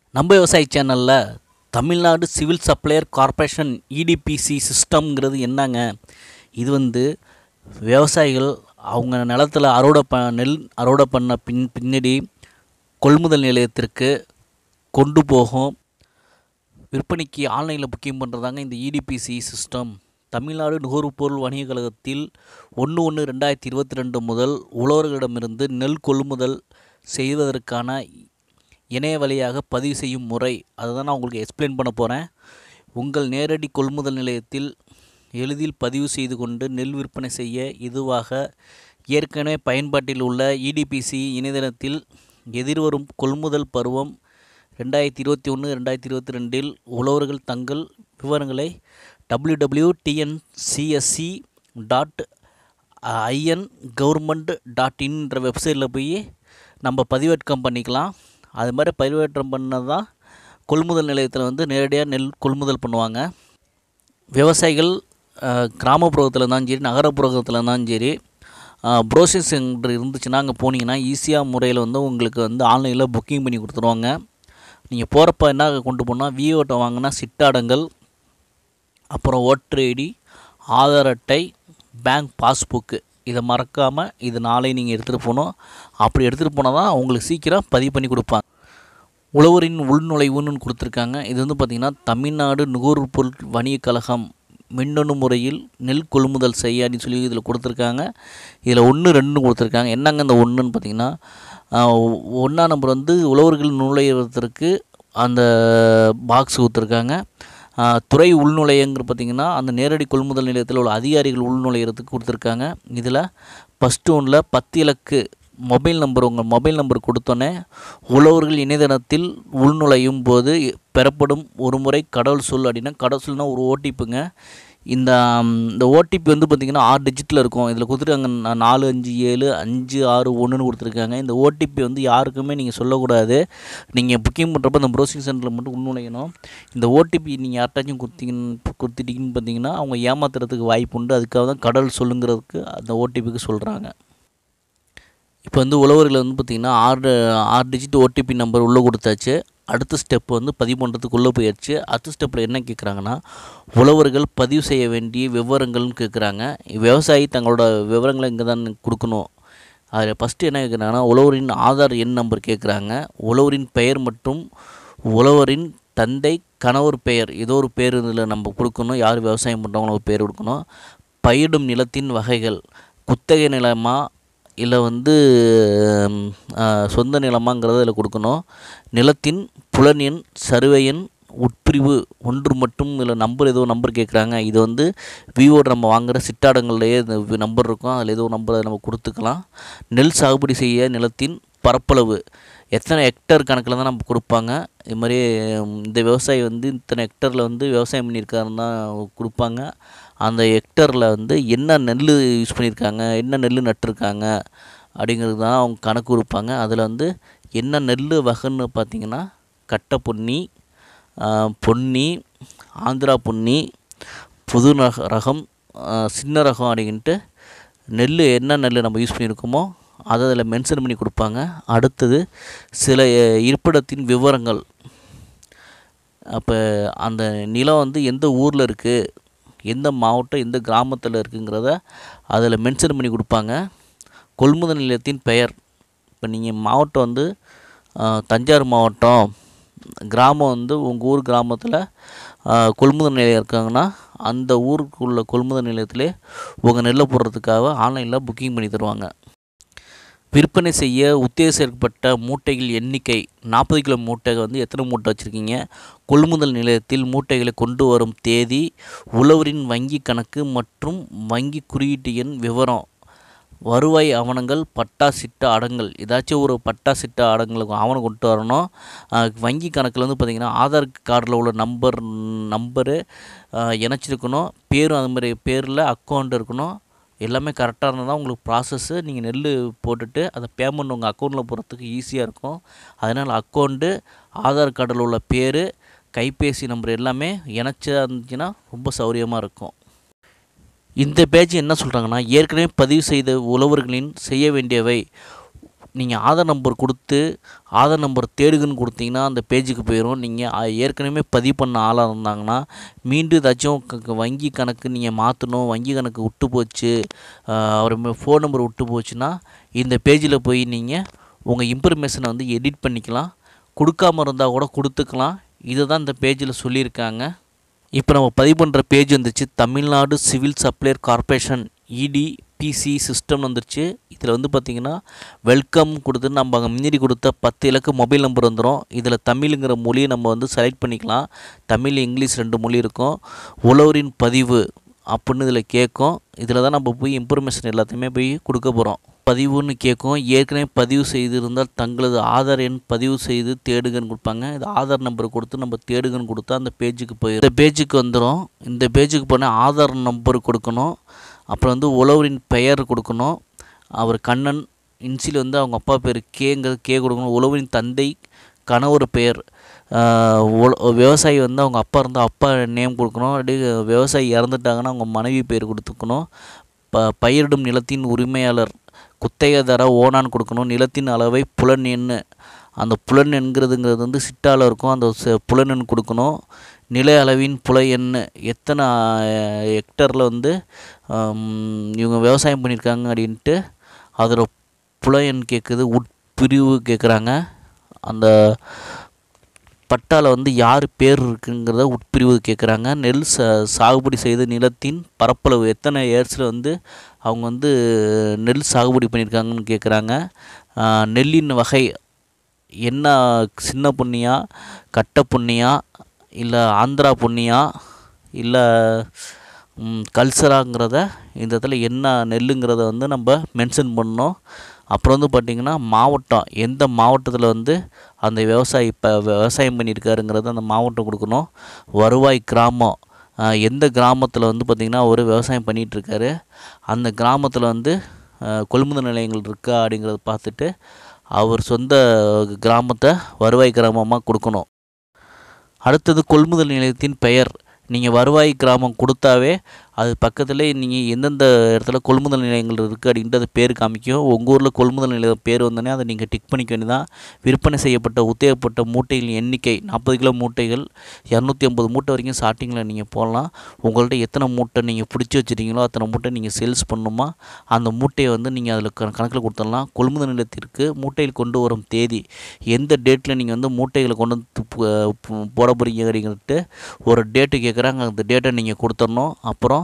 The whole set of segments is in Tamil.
நம்ம விவசாய சேனலில் Tamil Nadu civil supplier corporation EDPC சிஸ்டம்ங்கிறது என்னங்க இது வந்து விவசாயிகள் அவங்க நிலத்தில் அறுவடை ப நெல் அறுவடை பண்ண பின் பின்னாடி கொள்முதல் நிலையத்திற்கு கொண்டு போகும் விற்பனைக்கு ஆன்லைனில் புக்கிங் பண்ணுறதாங்க இந்த இடிபிசி சிஸ்டம் தமிழ்நாடு நுகர்பொருள் வணிக கழகத்தில் ஒன்று ஒன்று ரெண்டாயிரத்தி இருபத்தி ரெண்டு முதல் உழவர்களிடமிருந்து நெல் கொள்முதல் செய்வதற்கான இணைய வழியாக பதிவு செய்யும் முறை அதை தான் நான் உங்களுக்கு எக்ஸ்பிளைன் பண்ண போகிறேன் உங்கள் நேரடி கொள்முதல் நிலையத்தில் எளிதில் பதிவு செய்து கொண்டு நெல் விற்பனை செய்ய இதுவாக ஏற்கனவே பயன்பாட்டில் உள்ள இடிபிசி இணையதளத்தில் எதிர்வரும் கொள்முதல் பருவம் ரெண்டாயிரத்தி இருபத்தி ஒன்று ரெண்டாயிரத்தி இருபத்தி ரெண்டில் உழவர்கள் தங்கள் விவரங்களை W W TNCSC dot IN government dot இன்ற வெப்சைட்டில் போய் நம்ம பதிவேற்றம் பண்ணிக்கலாம் அது மாதிரி பதிவேற்றம் பண்ணது தான் கொள்முதல் நிலையத்தில் வந்து நேரடியாக நெல் கொள்முதல் பண்ணுவாங்க விவசாயிகள் கிராமப்புறத்தில் இருந்தாலும் சரி நகரப்புறத்தில் இருந்தாலும் சரி ப்ரோசிங் சென்டர் இருந்துச்சுன்னா அங்கே போனீங்கன்னா ஈஸியாக முறையில் வந்து உங்களுக்கு வந்து ஆன்லைனில் புக்கிங் பண்ணி கொடுத்துருவாங்க நீங்கள் போகிறப்ப என்ன கொண்டு போனால் விஓட்டை வாங்கினா சிட்டாடங்கள் அப்புறம் ஓட்டர் ஐடி ஆதார் அட்டை பேங்க் பாஸ்புக்கு இதை மறக்காமல் இது நாளை நீங்கள் எடுத்துகிட்டு போகணும் அப்படி எடுத்துகிட்டு போனால் தான் உங்களுக்கு சீக்கிரம் பதிவு பண்ணி கொடுப்பாங்க உழவரின் உள்நுழைவுன்னு கொடுத்துருக்காங்க இது வந்து பார்த்திங்கன்னா தமிழ்நாடு நுகர்பொருள் வணிக கழகம் மின்னணு முறையில் நெல் கொள்முதல் செய்ய அப்படின்னு சொல்லி இதில் கொடுத்துருக்காங்க இதில் ஒன்று ரெண்டு கொடுத்துருக்காங்க என்னங்க இந்த ஒன்றுன்னு பார்த்திங்கன்னா ஒன்றா நம்பர் வந்து உழவர்கள் நுழைவதற்கு அந்த பாக்ஸ் கொடுத்துருக்காங்க துறை உள்நுழையங்கிற பார்த்திங்கன்னா அந்த நேரடி கொள்முதல் நிலையத்தில் உள்ள அதிகாரிகள் உள்நுழையிறதுக்கு கொடுத்துருக்காங்க இதில் ஃபஸ்ட்டு ஒன்றில் பத்து இலக்கு மொபைல் நம்பர் உங்கள் மொபைல் நம்பர் கொடுத்தோன்னே உழவர்கள் இணையதளத்தில் உள்நுழையும் போது பெறப்படும் ஒரு முறை கடவுள் சொல் அப்படின்னா கடவுள் சொல்னா ஒரு ஓடிபிங்க இந்த இந்த ஓடிபி வந்து பார்த்திங்கன்னா ஆறு டிஜிட்டில் இருக்கும் இதில் கொடுத்துருக்காங்க நாலு அஞ்சு ஏழு அஞ்சு ஆறு ஒன்றுன்னு கொடுத்துருக்காங்க இந்த ஓடிபி வந்து யாருக்குமே நீங்கள் சொல்லக்கூடாது நீங்கள் புக்கிங் பண்ணுறப்ப இந்த ப்ரௌசிங் சென்டரில் மட்டும் உள்நுழையணும் இந்த ஓடிபி நீங்கள் யார்ட்டாச்சும் கொடுத்தீங்கன்னு கொடுத்துட்டீங்கன்னு பார்த்தீங்கன்னா அவங்க ஏமாத்துறதுக்கு வாய்ப்பு உண்டு அதுக்காக தான் கடவுள் சொல்லுங்கிறதுக்கு அந்த ஓடிபிக்கு சொல்கிறாங்க இப்போ வந்து உழவர்கள் வந்து பார்த்திங்கன்னா ஆறு ஆறு டிஜிட் ஓடிபி நம்பர் உள்ளே கொடுத்தாச்சு அடுத்த ஸ்டெப் வந்து பதிவு பண்ணுறதுக்குள்ளே போயிடுச்சு அடுத்த ஸ்டெப்பில் என்ன கேட்குறாங்கன்னா உழவர்கள் பதிவு செய்ய வேண்டிய விவரங்கள்னு கேட்குறாங்க விவசாயி தங்களோட விவரங்களை இங்கே தான் கொடுக்கணும் அதில் ஃபஸ்ட்டு என்ன கேட்குறாங்கன்னா உழவரின் ஆதார் எண் நம்பர் கேட்குறாங்க உழவரின் பெயர் மற்றும் உழவரின் தந்தை கணவர் பெயர் ஏதோ ஒரு பேர் இதில் நம்ம கொடுக்கணும் யார் விவசாயம் பண்ணுறவங்களோ பேர் கொடுக்கணும் பயிரிடும் நிலத்தின் வகைகள் குத்தகை நிலமா இல்லை வந்து சொந்த நிலமாங்கிறத இதில் கொடுக்கணும் நிலத்தின் புலன் எண் சர்வே எண் உட்பிரிவு ஒன்று மட்டும் இல்லை நம்பர் ஏதோ நம்பர் கேட்குறாங்க இது வந்து விவோட நம்ம வாங்குகிற சிட்டாடங்கள்லேயே இந்த நம்பர் இருக்கும் அதில் ஏதோ நம்பர் நம்ம கொடுத்துக்கலாம் நெல் சாகுபடி செய்ய நிலத்தின் பரப்பளவு எத்தனை ஹெக்டர் கணக்கில் தான் நம்ம கொடுப்பாங்க இது மாதிரி இந்த விவசாயி வந்து இத்தனை ஹெக்டரில் வந்து விவசாயம் பண்ணியிருக்காருன்னு தான் கொடுப்பாங்க அந்த ஹெக்டரில் வந்து என்ன நெல் யூஸ் பண்ணியிருக்காங்க என்ன நெல் நட்டிருக்காங்க அப்படிங்கிறது தான் அவங்க கணக்கு கொடுப்பாங்க அதில் வந்து என்ன நெல் வகைன்னு பார்த்திங்கன்னா கட்டை பொன்னி பொன்னி ஆந்திரா பொன்னி புது ரக ரகம் சின்ன ரகம் அப்படின்ட்டு நெல் என்ன நெல் நம்ம யூஸ் பண்ணியிருக்கோமோ அதை அதில் மென்ஷன் பண்ணி கொடுப்பாங்க அடுத்தது சில இருப்பிடத்தின் விவரங்கள் அப்போ அந்த நிலம் வந்து எந்த ஊரில் இருக்குது எந்த மாவட்டம் எந்த கிராமத்தில் இருக்குங்கிறத அதில் மென்ஷன் பண்ணி கொடுப்பாங்க கொள்முதல் நிலையத்தின் பெயர் இப்போ நீங்கள் மாவட்டம் வந்து தஞ்சாவூர் மாவட்டம் கிராமம் வந்து உங்கள் ஊர் கிராமத்தில் கொள்முதல் நிலையம் இருக்காங்கன்னா அந்த ஊருக்குள்ள கொள்முதல் நிலையத்திலே உங்கள் நெல்லை போடுறதுக்காக ஆன்லைனில் புக்கிங் பண்ணி தருவாங்க விற்பனை செய்ய உத்தேசிக்கப்பட்ட மூட்டைகள் எண்ணிக்கை நாற்பது கிலோ மூட்டை வந்து எத்தனை மூட்டை வச்சுருக்கீங்க கொள்முதல் நிலையத்தில் மூட்டைகளை கொண்டு வரும் தேதி உழவரின் வங்கி கணக்கு மற்றும் வங்கி குறியீட்டு எண் விவரம் வருவாய் ஆவணங்கள் பட்டா சிட்ட அடங்கல் ஏதாச்சும் ஒரு பட்டா சிட்ட அடங்களுக்கு ஆவணம் கொண்டு வரணும் வங்கி கணக்கில் வந்து பார்த்திங்கன்னா ஆதார் கார்டில் உள்ள நம்பர் நம்பரு இணைச்சிருக்கணும் பேரும் அது மாதிரி பேரில் அக்கௌண்ட் இருக்கணும் எல்லாமே கரெக்டாக இருந்தால் தான் உங்களுக்கு ப்ராசஸ்ஸு நீங்கள் நெல் போட்டுட்டு அந்த பேமெண்ட் உங்கள் அக்கௌண்ட்டில் போகிறதுக்கு ஈஸியாக இருக்கும் அதனால் அக்கௌண்ட்டு ஆதார் கார்டில் உள்ள பேர் கைபேசி நம்பர் எல்லாமே இணைச்சா இருந்துச்சுன்னா ரொம்ப சௌரியமாக இருக்கும் இந்த பேஜ் என்ன சொல்கிறாங்கன்னா ஏற்கனவே பதிவு செய்த உழவர்களின் செய்ய வேண்டியவை நீங்கள் ஆதார் நம்பர் கொடுத்து ஆதார் நம்பர் தேடுகன்னு கொடுத்தீங்கன்னா அந்த பேஜுக்கு போயிடும் நீங்கள் ஏற்கனவே பதிவு பண்ண ஆளாக இருந்தாங்கன்னா மீண்டும் ஏதாச்சும் க- க- வங்கி கணக்கு நீங்கள் மாற்றணும் வங்கி கணக்கு விட்டு போச்சு அவர் ஃபோன் நம்பர் விட்டு போச்சுன்னா இந்த பேஜில் போய் நீங்கள் உங்கள் இன்ஃபர்மேஷனை வந்து எடிட் பண்ணிக்கலாம் கொடுக்காம இருந்தால் கூட கொடுத்துக்கலாம் இதை தான் இந்த பேஜில் சொல்லியிருக்காங்க இப்போ நம்ம பதிவு பண்ணுற பேஜ் வந்துச்சு Tamil Nadu civil supplier corporation ED PC system வந்துருச்சு இதில் வந்து பார்த்திங்கன்னா வெல்கம் கொடுத்து நம்ம அங்கே முன்னாடி கொடுத்த பத்து இலக்கு மொபைல் நம்பர் வந்துடும் இதில் தமிழுங்கிற மொழியை நம்ம வந்து செலக்ட் பண்ணிக்கலாம் தமிழ் இங்கிலீஷ் ரெண்டு மொழி இருக்கும் உழவரின் பதிவு அப்படின்னு இதில் கேட்கும் இதில் தான் நம்ம போய் இன்ஃபர்மேஷன் எல்லாத்தையுமே போய் கொடுக்க போகிறோம் பதிவுன்னு கேட்கும் ஏற்கனவே பதிவு செய்திருந்தால் தங்களது ஆதார் எண் பதிவு செய்து தேடுகன்னு கொடுப்பாங்க இது ஆதார் நம்பர் கொடுத்து நம்ம தேடுகன்னு கொடுத்தா அந்த பேஜுக்கு போயிடும் இந்த பேஜுக்கு வந்துடும் இந்த பேஜுக்கு போனால் ஆதார் நம்பர் கொடுக்கணும் அப்புறம் வந்து உழவரின் பெயர் கொடுக்கணும் அவர் கண்ணன் இன்சில் வந்து அவங்க அப்பா பேர் கேங்கிறது கே கொடுக்கணும் உழவரின் தந்தை கணவர் பெயர் ஆஹ் உல- விவசாயி வந்து அவங்க அப்பா இருந்தால் அப்பா நேம் கொடுக்கணும் அப்படியே விவசாயி இறந்துட்டாங்கன்னா அவங்க மனைவி பேர் கொடுத்துக்கணும் ப பயிரிடும் நிலத்தின் உரிமையாளர் குத்தகைதார ஓனான் கொடுக்கணும் நிலத்தின் அளவை புலன் எண்ணு அந்த புலன் என்கிறதுங்கிறது வந்து சிட்டால இருக்கும் அந்த ச- புலன் எண் கொடுக்கணும் நில அளவின் புல எண்ணு எத்தனை ஹெக்டரில் வந்து ஆம், இவங்க விவசாயம் பண்ணியிருக்காங்க அப்படின்ட்டு அதோட புல எண் கேட்குது உட்பிரிவு கேட்குறாங்க அந்த பட்டால வந்து யார் பேர் இருக்குங்கிறத உட்பிரிவு கேட்குறாங்க நெல் ச சாகுபடி செய்த நிலத்தின் பரப்பளவு எத்தனை ஏர்ஸில் வந்து அவங்க வந்து நெல் சாகுபடி பண்ணியிருக்காங்கன்னு கேட்குறாங்க ஆஹ் நெல்லின் வகை என்ன சின்ன பொன்னியா கட்டை பொன்னியா இல்லை ஆந்திரா பொன்னியா இல்லை கல்சராங்கிறத இந்த இடத்துல என்ன நெல்லுங்கிறத வந்து நம்ம மென்ஷன் பண்ணணும் அப்புறம் வந்து பார்த்திங்கன்னா மாவட்டம் எந்த மாவட்டத்தில் வந்து அந்த விவசாயி இப்போ விவசாயம் பண்ணியிருக்காருங்கிறத அந்த மாவட்டம் கொடுக்கணும் வருவாய் கிராமம் ஆஹ் எந்த கிராமத்தில் வந்து பார்த்திங்கன்னா ஒரு விவசாயம் பண்ணிகிட்ருக்காரு அந்த கிராமத்தில் வந்து ஆஹ் கொள்முதல் நிலையங்கள் இருக்கா அப்படிங்கிறத பார்த்துட்டு அவர் சொந்த கிராமத்தை வருவாய் கிராமமாக கொடுக்கணும் அடுத்தது கொள்முதல் நிலையத்தின் பெயர் நீங்கள் வருவாய் கிராமம் கொடுத்தாவே அது பக்கத்தில் நீங்கள் எந்தெந்த இடத்துல கொள்முதல் நிலையங்கள் இருக்குது அப்படின்ட்டு அது பேர் காமிக்கும் உங்கள் ஊரில் கொள்முதல் நிலைய பேர் வந்தோடனே அதை நீங்கள் டிக் பண்ணிக்க வேண்டியதான் விற்பனை செய்யப்பட்ட உத்தேகப்பட்ட மூட்டைகளின் எண்ணிக்கை நாற்பது கிலோ மூட்டைகள் இரநூத்தி ஐம்பது மூட்டை வரைக்கும் ஸ்டார்டிங்கில் நீங்கள் போடலாம் உங்கள்கிட்ட எத்தனை மூட்டை நீங்கள் பிடிச்சி வச்சுருக்கீங்களோ அத்தனை மூட்டை நீங்கள் சேல்ஸ் பண்ணணுமா அந்த மூட்டையை வந்து நீங்கள் அதில் கணக்கில் கொடுத்துடலாம் கொள்முதல் நிலையத்திற்கு மூட்டையில் கொண்டு வரும் தேதி எந்த டேட்டில் நீங்கள் வந்து மூட்டைகளை கொண்டு வந்து பு- பு- போட போகிறீங்க அப்படிங்கிறது ஒரு டேட்டு கேட்குறாங்க அந்த டேட்டை நீங்கள் கொடுத்துடணும் அப்புறம்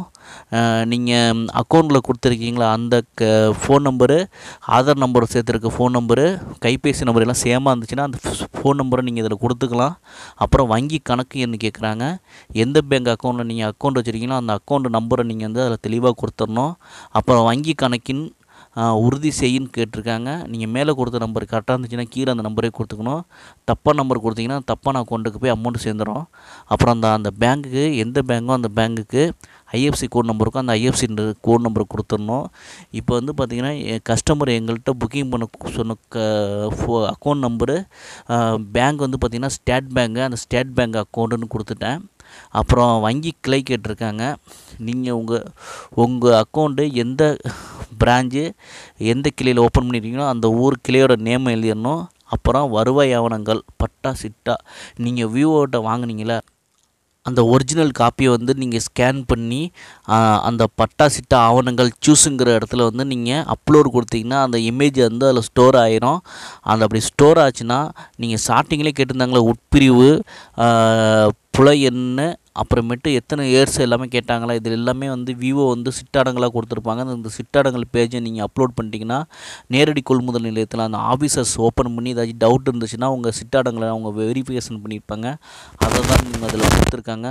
நீங்கள் அக்கௌண்ட்டில் கொடுத்துருக்கீங்களா அந்த க ஃபோன் நம்பரு ஆதார் நம்பர் சேர்த்துருக்க ஃபோன் நம்பரு கைபேசி நம்பர் எல்லாம் சேமாக இருந்துச்சுன்னா அந்த ஃபோன் நம்பரை நீங்கள் இதில் கொடுத்துக்கலாம் அப்புறம் வங்கி கணக்கு என்ன கேட்குறாங்க எந்த பேங்க் அக்கௌண்ட்டில் நீங்கள் அக்கௌண்ட் வச்சுருக்கீங்களோ அந்த அக்கௌண்ட் நம்பரை நீங்கள் வந்து அதில் தெளிவாக கொடுத்துடணும் அப்புறம் வங்கி கணக்கின் ஆ, உறுதி செய்யின்னு கேட்டிருக்காங்க நீங்கள் மேலே கொடுத்த நம்பர் கரெக்டாக இருந்துச்சுன்னா கீழே அந்த நம்பரே கொடுத்துக்கணும் தப்பான நம்பர் கொடுத்தீங்கன்னா தப்பான அக்கௌண்ட்டுக்கு போய் அமௌண்ட் சேர்ந்துடும் அப்புறம் அந்த அந்த பேங்க்குக்கு எந்த பேங்கோ அந்த பேங்க்குக்கு ஐஎஃப்சி கோட் நம்பர் இருக்கும் அந்த ஐஎஃப்சி கோட் நம்பர் கொடுத்துடணும் இப்போ வந்து பார்த்திங்கன்னா கஸ்டமர் எங்கள்கிட்ட புக்கிங் பண்ண கு- சொன்ன க ஃபோ அக்கௌண்ட் நம்பரு பேங்க் வந்து பார்த்திங்கன்னா ஸ்டேட் பேங்க்கு அந்த ஸ்டேட் பேங்க் அக்கௌண்ட்டுன்னு கொடுத்துட்டேன் அப்புறம் வங்கி கிளை கேட்டிருக்காங்க நீங்கள் உங்கள் உங்கள் அக்கௌண்ட்டு எந்த பிரான்ச்சு எந்த கிளையில் ஓப்பன் பண்ணியிருக்கீங்களோ அந்த ஊர் கிளையோட நேம் எழுதிடணும் அப்புறம் வருவாய் ஆவணங்கள் பட்டா சிட்டா நீங்கள் விவோட்ட வாங்குனீங்களே அந்த ஒரிஜினல் காப்பியை வந்து நீங்கள் ஸ்கேன் பண்ணி ஆ, அந்த பட்டா சிட்டா ஆவணங்கள் சூஸுங்கிற இடத்துல வந்து நீங்கள் அப்லோட் கொடுத்தீங்கன்னா அந்த இமேஜ் வந்து அதில் ஸ்டோர் ஆயிரும் அந்த அப்படி ஸ்டோர் ஆச்சுன்னா நீங்கள் ஸ்டார்டிங்லேயே கேட்டிருந்தாங்களே உட்பிரிவு ஆ, புல எண்ணு அப்புறமேட்டு எத்தனை இயர்ஸ் எல்லாமே கேட்டாங்களா இதில் எல்லாமே வந்து விவோ வந்து சிட்டாடங்களாக கொடுத்துருப்பாங்க அந்த இந்த சிட்டாடங்கள் பேஜை நீங்கள் அப்லோட் பண்ணிட்டீங்கன்னா நேரடி கொள்முதல் நிலையத்தில் அந்த ஆஃபீஸர்ஸ் ஓப்பன் பண்ணி ஏதாச்சும் டவுட் இருந்துச்சுன்னா உங்கள் சிட்டாடங்களை அவங்க வெரிஃபிகேஷன் பண்ணியிருப்பாங்க அதை தான் நீங்கள் அதில் கொடுத்துருக்காங்க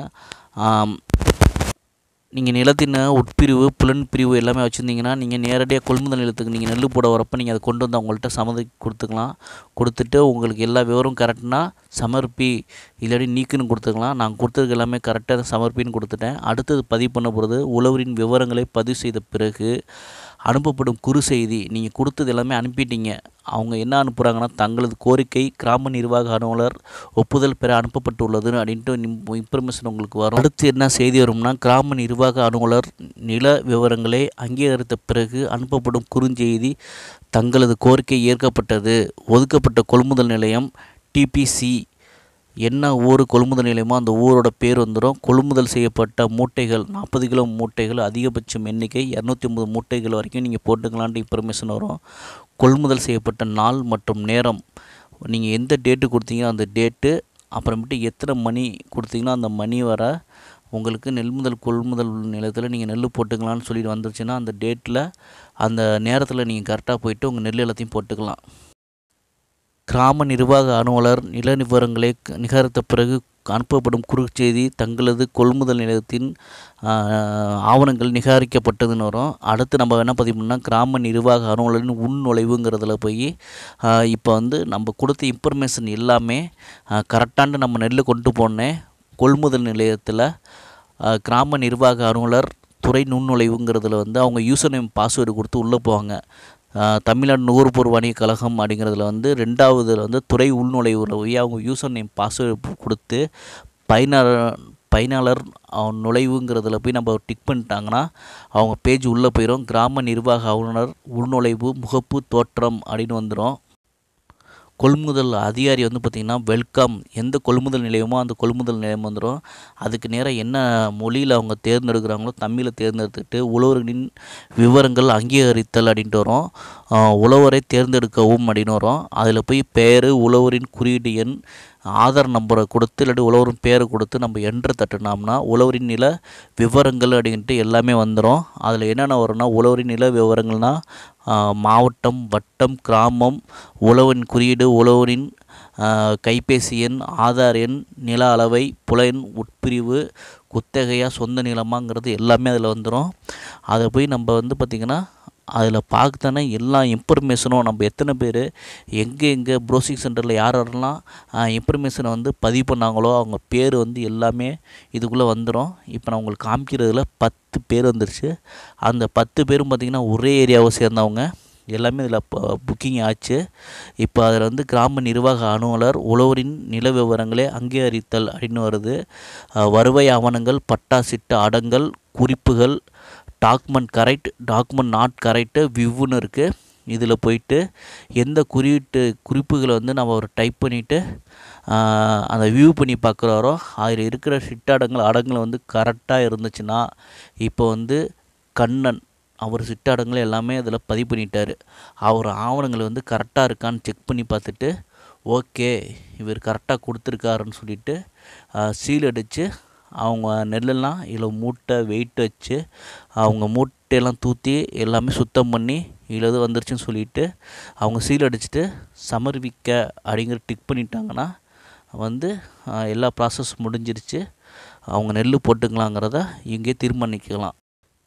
நீங்கள் நிலத்தின் உட்பிரிவு புலன் பிரிவு எல்லாமே வச்சுருந்தீங்கன்னா நீங்கள் நேரடியாக கொள்முதல் நிலத்துக்கு நீங்கள் நெல் போட வரப்போ நீங்கள் அதை கொண்டு வந்து அவங்கள்ட்ட சம்மதி கொடுத்துக்கலாம் கொடுத்துட்டு உங்களுக்கு எல்லா விவரம் கரெக்ட்னா சமர்ப்பி இல்லாட்டி நீக்குன்னு கொடுத்துக்கலாம் நான் கொடுத்ததுக்கு எல்லாமே கரெக்டாக சமர்ப்பின்னு கொடுத்துட்டேன் அடுத்தது பதிவு பண்ண போகிறது உழவரின் விவரங்களை பதிவு செய்த பிறகு அனுப்பப்படும் குறுஞ்செய்தி நீங்கள் கொடுத்தது எல்லாமே அனுப்பிட்டீங்க அவங்க என்ன அனுப்புகிறாங்கன்னா தங்களது கோரிக்கை கிராம நிர்வாக அலுவலர் ஒப்புதல் பெற அனுப்பப்பட்டுள்ளது அப்படின்ட்டு இன்ஃபர்மேஷன் உங்களுக்கு வரும் அடுத்து என்ன செய்தி வரும்னா கிராம நிர்வாக அலுவலர் நில விவரங்களை அங்கீகரித்த பிறகு அனுப்பப்படும் குறுஞ்செய்தி தங்களது கோரிக்கை ஏற்கப்பட்டது ஒதுக்கப்பட்ட கொள்முதல் நிலையம் டிபிசி என்ன ஊர் கொள்முதல் நிலையமோ அந்த ஊரோட பேர் வந்துடும் கொள்முதல் செய்யப்பட்ட மூட்டைகள் நாற்பது கிலோ மூட்டைகள் அதிகபட்சம் எண்ணிக்கை இரநூத்தி ஐம்பது மூட்டைகள் வரைக்கும் நீங்கள் போட்டுக்கலான்ட்டு இன்ஃபர்மேஷன் வரும் கொள்முதல் செய்யப்பட்ட நாள் மற்றும் நேரம் நீங்கள் எந்த டேட்டு கொடுத்தீங்களோ அந்த டேட்டு அப்புறமேட்டு எத்தனை மணி கொடுத்தீங்கன்னா அந்த மணி வர உங்களுக்கு நெல்முதல் கொள்முதல் நிலையத்தில் நீங்கள் நெல் போட்டுக்கலாம்னு சொல்லிட்டு வந்துருச்சுன்னா அந்த டேட்டில் அந்த நேரத்தில் நீங்கள் கரெக்டாக போயிட்டு உங்கள் நெல் எல்லாத்தையும் போட்டுக்கலாம் கிராம நிர்வாக அலுவலர் நில விவரங்களை நிகழ்த்த பிறகு அனுப்பப்படும் குறுஞ்செய்தி தங்களது கொள்முதல் நிலையத்தின் ஆவணங்கள் நிகாரிக்கப்பட்டதுன்னு வரும் அடுத்து நம்ம என்ன பதிவு பண்ணால் கிராம நிர்வாக அலுவலரின் உள் நுழைவுங்கிறதுல போய் இப்போ வந்து நம்ம கொடுத்த இன்ஃபர்மேஷன் எல்லாமே கரெக்டான நம்ம நெல் கொண்டு போனேன் கொள்முதல் நிலையத்தில் கிராம நிர்வாக அலுவலர் துறை நுண்ணுழைவுங்கிறதுல வந்து அவங்க யூசர் நேம் பாஸ்வேர்டு கொடுத்து உள்ளே போவாங்க தமிழ்நாடு நுகர்பொருள் வணிக கழகம் அப்படிங்கிறதுல வந்து ரெண்டாவதுல வந்து துறை உள்நுழைவில் போய் அவங்க யூசர் நேம் பாஸ்வேர்டு கொடுத்து பயனாளர் பயனாளர் நுழைவுங்கிறதுல போய் நம்ம டிக் பண்ணிட்டாங்கன்னா அவங்க பேஜ் உள்ளே போயிடும் கிராம நிர்வாக ஆளுநர் உள்நுழைவு முகப்பு தோற்றம் அப்படின்னு வந்துடும் கொள்முதல் அதிகாரி வந்து பார்த்திங்கன்னா வெல்கம் எந்த கொள்முதல் நிலையமோ அந்த கொள்முதல் நிலையம் வந்துடும் அதுக்கு நேராக என்ன மொழியில் அவங்க தேர்ந்தெடுக்கிறாங்களோ தமிழில் தேர்ந்தெடுத்துட்டு உழவர்களின் விவரங்கள் அங்கீகரித்தல் அப்படின்ட்டு வரும் உழவரை தேர்ந்தெடுக்கவும் அப்படின்னு வரும் அதில் போய் பேர் உழவரின் குறியீடு எண் ஆதார் நம்பரை கொடுத்து இல்லாட்டி உழவரின் பேரை கொடுத்து நம்ம என்ட்ரு தட்டுனோம்னா உழவரின் நில விவரங்கள் அப்படின்ட்டு எல்லாமே வந்துடும் அதில் என்னென்ன வரும்னா உழவரின் நில விவரங்கள்னால் மாவட்டம் வட்டம் கிராமம் உழவரின் குறியீடு உழவரின் கைபேசி எண் ஆதார் எண் நில அளவை புலன் உட்பிரிவு குத்தகையா சொந்த நிலமாங்கிறது எல்லாமே அதில் வந்துடும் அதை போய் நம்ம வந்து பார்த்திங்கன்னா அதில் பார்த்தோன்னா எல்லா இன்ஃபர்மேஷனும் நம்ம எத்தனை பேர் எங்கே எங்கே ப்ரௌசிங் சென்டரில் யார் யாரெல்லாம் இன்ஃபர்மேஷனை வந்து பதிவு பண்ணாங்களோ அவங்க பேர் வந்து எல்லாமே இதுக்குள்ளே வந்துடும் இப்போ நான் உங்களுக்கு காமிக்கிறதுல பத்து பேர் வந்துருச்சு அந்த பத்து பேரும் பார்த்திங்கன்னா ஒரே ஏரியாவை சேர்ந்தவங்க எல்லாமே இதில் புக்கிங் ஆச்சு இப்போ அதில் வந்து கிராம நிர்வாக அலுவலர் உழவரின் நில விவரங்களே அங்கீகரித்தல் அப்படின்னு வருது வருவாய் ஆவணங்கள் பட்டா சிட்டு அடங்கல் குறிப்புகள் document correct document not correct விவ்வுன்னு இருக்குது இதில் போயிட்டு எந்த குறியீட்டு குறிப்புகளை வந்து நம்ம ஒரு டைப் பண்ணிவிட்டு அந்த வியூ பண்ணி பார்க்குறாரோ அதில் இருக்கிற சிட்டடங்கள் அடங்கள் வந்து கரெக்டாக இருந்துச்சுன்னா இப்போ வந்து கண்ணன் அவர் சிட்டடங்களை எல்லாமே அதில் பதிவு பண்ணிட்டார் அவர் ஆவணங்கள் வந்து கரெக்டாக இருக்கான்னு செக் பண்ணி பார்த்துட்டு ஓகே இவர் கரெக்டாக கொடுத்துருக்காருன்னு சொல்லிட்டு சீல் அடித்து அவங்க நெல்லெல்லாம் இதில் மூட்டை வெயிட் வச்சு அவங்க மூட்டையெல்லாம் தூற்றி எல்லாமே சுத்தம் பண்ணி இதில் இது வந்துருச்சுன்னு சொல்லிட்டு அவங்க சீல் அடிச்சுட்டு சமர்ப்பிக்க அப்படிங்கிற டிக் பண்ணிட்டாங்கன்னா வந்து எல்லா ப்ராசஸ் முடிஞ்சிருச்சு அவங்க நெல் போட்டுக்கலாங்கிறத இங்கே தீர்மானிக்கலாம்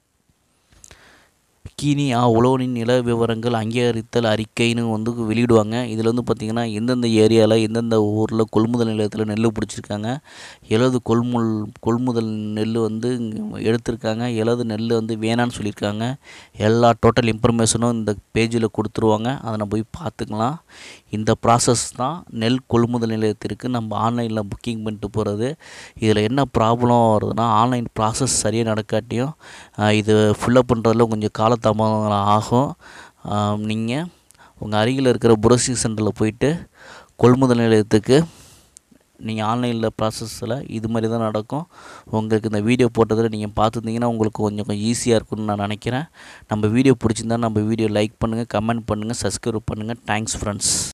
கினி ஆ உழவனின் நில விவரங்கள் அங்கீகரித்தல் அறிக்கைன்னு வந்து வெளியிடுவாங்க இதில் வந்து பார்த்திங்கன்னா எந்தெந்த ஏரியாவில் எந்தெந்த ஊரில் கொள்முதல் நிலையத்தில் நெல் பிடிச்சிருக்காங்க எழுது கொள்முல் கொள்முதல் நெல் வந்து எடுத்திருக்காங்க எழுது நெல் வந்து வேணான்னு சொல்லியிருக்காங்க எல்லா டோட்டல் இன்ஃபர்மேஷனும் இந்த பேஜில் கொடுத்துருவாங்க அதை நம்ம போய் பார்த்துக்கலாம் இந்த ப்ராசஸ் தான் நெல் கொள்முதல் நிலையத்திற்கு நம்ம ஆன்லைனில் புக்கிங் பண்ணிட்டு போகிறது இதில் என்ன ப்ராப்ளம் வருதுன்னா ஆன்லைன் ப்ராசஸ் சரியாக நடக்காட்டியும் இது ஃபில்லப் பண்ணுறதுல கொஞ்சம் காலதாமதம் ஆகும் நீங்கள் உங்கள் அருகில் இருக்கிற புரோசிங் சென்டரில் போயிட்டு கொள்முதல் நிலையத்துக்கு நீங்கள் ஆன்லைனில் ப்ராசஸில் இது மாதிரி தான் நடக்கும் உங்களுக்கு இந்த வீடியோ போட்டதில் நீங்கள் பார்த்துருந்தீங்கன்னா உங்களுக்கு கொஞ்சம் கொஞ்சம் ஈஸியாக இருக்கும்னு நான் நினைக்கிறேன் நம்ம வீடியோ பிடிச்சிருந்தா நம்ம வீடியோ லைக் பண்ணுங்கள் கமெண்ட் பண்ணுங்கள் சப்ஸ்கிரைப் பண்ணுங்கள் தேங்க்ஸ் ஃப்ரெண்ட்ஸ்